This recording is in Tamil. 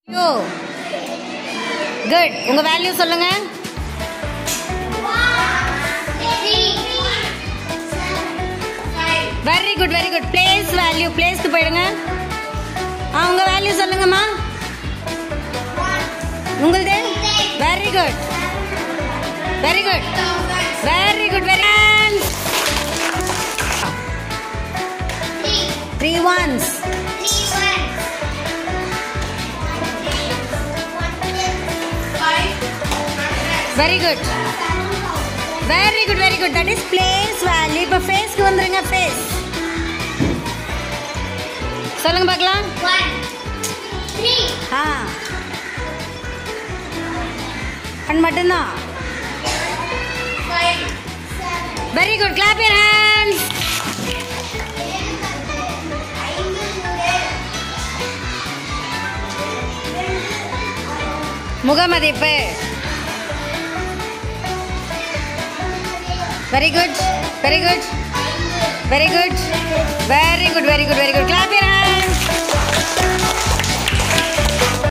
டூ குட் உங்க வேல்யூ சொல்லுங்க very good very good place value பிளேஸ்க்கு போயிடுங்க ஆ உங்க வேல்யூ சொல்லுங்கம்மா உங்களுது very good very good very good very three ones very good very good very good that is place value இப்போ ஃபேஸ்க்கு வந்துருங்க ஃபேஸ் சொல்லுங்க பார்க்கலாம் ஆ கண் மட்டும்தான் very good clap your hands முகமதிப்பு very good very good very good very good very good very good